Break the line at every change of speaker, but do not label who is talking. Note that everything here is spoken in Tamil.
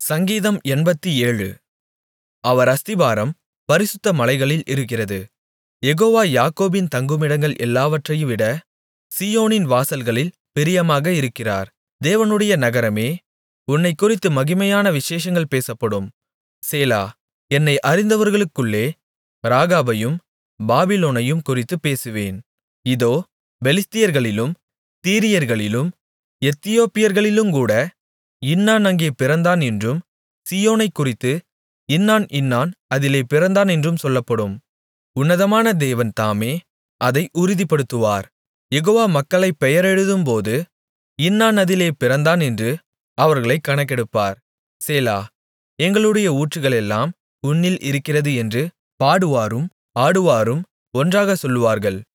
சங்கீதம் எண்பத்தேழு அவர் அஸ்திபாரம் பரிசுத்த மலைகளில் இருக்கிறது யெகோவா யாக்கோபின் தங்குமிடங்கள் எல்லாவற்றையும்விட சீயோனின் வாசல்களில் பிரியமாக இருக்கிறார் தேவனுடைய நகரமே உன்னைக்குறித்து மகிமையான விசேஷங்கள் பேசப்படும் சேலா என்னை அறிந்தவர்களுக்குள்ளே ராகாபையும் பாபிலோனையும் குறித்துப் பேசுவேன் இதோ பெலிஸ்தியர்களிலும் தீரியர்களிலும் எத்தியோப்பியர்களிலுங்கூட இன்னான் அங்கே பிறந்தான் என்றும் சீயோனைக்குறித்து இன்னான் இன்னான் அதிலே பிறந்தான் என்றும் சொல்லப்படும் உன்னதமான தேவன் தாமே அதை உறுதிப்படுத்துவார் யெகோவா மக்களைப் பெயரெழுதும்போது இன்னான் அதிலே பிறந்தான் என்று அவர்களைக் கணக்கெடுப்பார் சேலா எங்களுடைய ஊற்றுகளெல்லாம் உன்னில் இருக்கிறது என்று பாடுவாரும் ஆடுவாரும் ஒன்றாகச் சொல்லுவார்கள்